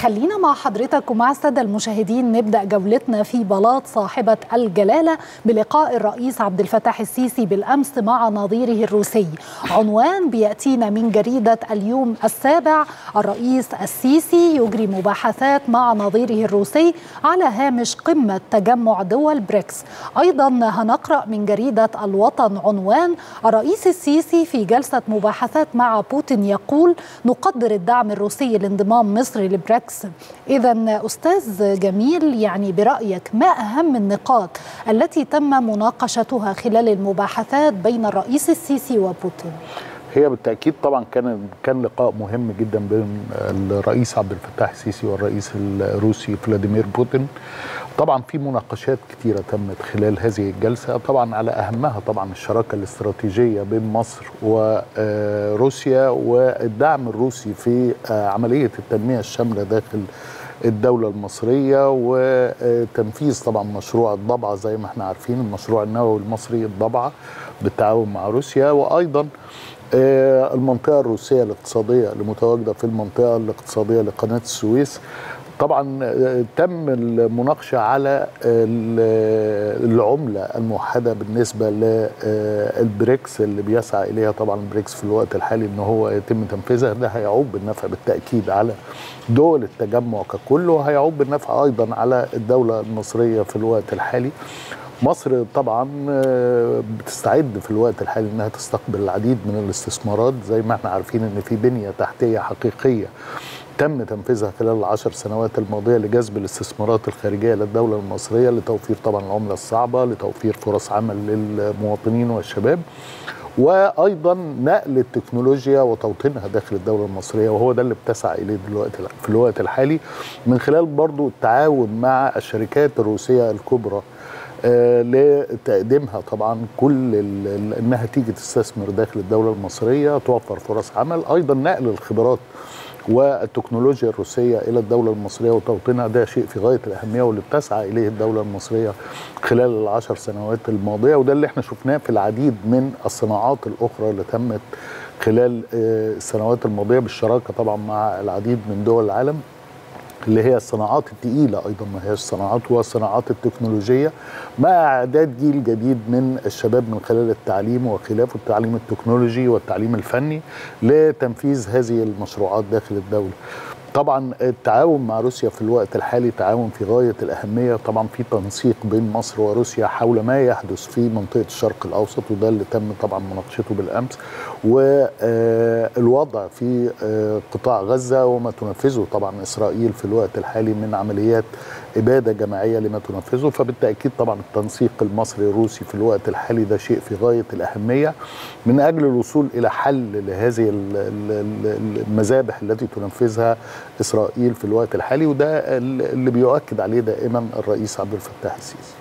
خلينا مع حضرتك ومع الساده المشاهدين نبدا جولتنا في بلاط صاحبه الجلاله بلقاء الرئيس عبد الفتاح السيسي بالامس مع نظيره الروسي عنوان بياتينا من جريده اليوم السابع الرئيس السيسي يجري مباحثات مع نظيره الروسي على هامش قمه تجمع دول بريكس ايضا هنقرا من جريده الوطن عنوان الرئيس السيسي في جلسه مباحثات مع بوتين يقول نقدر الدعم الروسي لانضمام مصر لبريكس اذا استاذ جميل يعني برايك ما اهم النقاط التي تم مناقشتها خلال المباحثات بين الرئيس السيسي وبوتين هي بالتاكيد طبعا كان كان لقاء مهم جدا بين الرئيس عبد الفتاح السيسي والرئيس الروسي فلاديمير بوتين طبعا في مناقشات كثيره تمت خلال هذه الجلسه طبعا على اهمها طبعا الشراكه الاستراتيجيه بين مصر وروسيا والدعم الروسي في عمليه التنميه الشامله داخل الدولة المصرية وتنفيذ طبعا مشروع الضبعة زي ما احنا عارفين المشروع النووي المصري الضبعة بالتعاون مع روسيا وأيضا المنطقة الروسية الاقتصادية المتواجدة في المنطقة الاقتصادية لقناة السويس طبعا تم المناقشة على العملة الموحدة بالنسبة للبريكس اللي بيسعى إليها طبعا البريكس في الوقت الحالي أنه هو يتم تنفيذها ده هيعود بالنفع بالتأكيد على دول التجمع ككل وهيعود بالنفع أيضا على الدولة المصرية في الوقت الحالي مصر طبعا بتستعد في الوقت الحالي انها تستقبل العديد من الاستثمارات زي ما احنا عارفين ان في بنيه تحتيه حقيقيه تم تنفيذها خلال العشر سنوات الماضيه لجذب الاستثمارات الخارجيه للدوله المصريه لتوفير طبعا العمله الصعبه لتوفير فرص عمل للمواطنين والشباب وايضا نقل التكنولوجيا وتوطينها داخل الدوله المصريه وهو ده اللي بتسعى اليه دلوقتي في الوقت الحالي من خلال برضو التعاون مع الشركات الروسيه الكبرى آه لتقديمها طبعا كل انها تيجي تستثمر داخل الدوله المصريه توفر فرص عمل ايضا نقل الخبرات والتكنولوجيا الروسيه الى الدوله المصريه وتوطينها ده شيء في غايه الاهميه واللي بتسعى اليه الدوله المصريه خلال العشر سنوات الماضيه وده اللي احنا شفناه في العديد من الصناعات الاخرى اللي تمت خلال السنوات الماضيه بالشراكه طبعا مع العديد من دول العالم اللي هي الصناعات الثقيله ايضا ما هيش صناعات والصناعات التكنولوجيه مع اعداد جيل جديد من الشباب من خلال التعليم وخلافه التعليم التكنولوجي والتعليم الفني لتنفيذ هذه المشروعات داخل الدوله. طبعا التعاون مع روسيا في الوقت الحالي تعاون في غايه الاهميه طبعا في تنسيق بين مصر وروسيا حول ما يحدث في منطقه الشرق الاوسط وده اللي تم طبعا مناقشته بالامس والوضع في قطاع غزه وما تنفذه طبعا اسرائيل في الوقت الحالي من عمليات اباده جماعيه لما تنفذه فبالتاكيد طبعا التنسيق المصري الروسي في الوقت الحالي ده شيء في غايه الاهميه من اجل الوصول الى حل لهذه المذابح التي تنفذها اسرائيل في الوقت الحالي وده اللي بيؤكد عليه دائما الرئيس عبد الفتاح السيسي